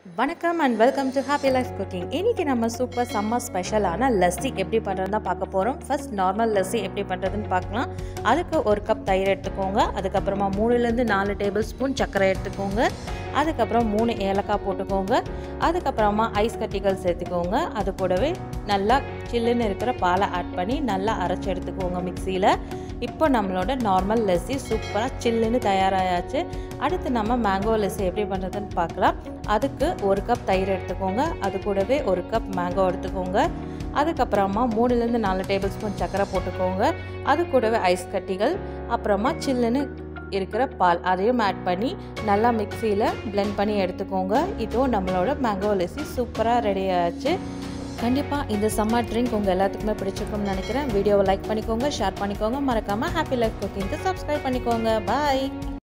வணக்கம் and welcome to happy life cooking இன்றைக்கி நம்ம சூப்பர் சம்மர் ஸ்பெஷலான லஸ்ஸி எப்படி பண்ணுறதுன்னு தான் பார்க்க போகிறோம் ஃபர்ஸ்ட் நார்மல் லஸ்ஸி எப்படி பண்ணுறதுன்னு பார்க்கலாம் அதுக்கு ஒரு கப் தயிர் எடுத்துக்கோங்க அதுக்கப்புறமா மூணுலேருந்து நாலு டேபிள் ஸ்பூன் சர்க்கரை எடுத்துக்கோங்க அதுக்கப்புறம் மூணு ஏலக்காய் போட்டுக்கோங்க அதுக்கப்புறமா ஐஸ் கட்டிகள் சேர்த்துக்கோங்க அது கூடவே நல்லா சில்லுன்னு இருக்கிற பாலை ஆட் பண்ணி நல்லா அரைச்சி எடுத்துக்கோங்க மிக்சியில் இப்போ நம்மளோட நார்மல் லஸ்ஸி சூப்பராக சில்லுன்னு தயாராகியாச்சு அடுத்து நம்ம மேங்கோ லஸ்ஸி எப்படி பண்ணுறதுன்னு பார்க்கலாம் அதுக்கு ஒரு கப் தயிர் எடுத்துக்கோங்க அது கூடவே ஒரு கப் மேங்கோ எடுத்துக்கோங்க அதுக்கப்புறமா மூணுலேருந்து நாலு டேபிள் ஸ்பூன் சர்க்கரை போட்டுக்கோங்க அது கூடவே ஐஸ் கட்டிகள் அப்புறமா சில்லுன்னு இருக்கிற பால் அதையும் ஆட் பண்ணி நல்லா மிக்சியில் பிளெண்ட் பண்ணி எடுத்துக்கோங்க இதுவும் நம்மளோட மேங்கோ லஸ்ஸி சூப்பராக ரெடி ஆச்சு கண்டிப்பாக இந்த சம்மர் ட்ரிங்க் உங்கள் எல்லாத்துக்குமே பிடிச்சிருக்கும்னு நினைக்கிறேன் வீடியோவை லைக் பண்ணிக்கோங்க ஷேர் பண்ணிக்கோங்க மறக்காமல் ஹாப்பி லைஃப் குக்கிங்க்கு சப்ஸ்கிரைப் பண்ணிக்கோங்க பாய்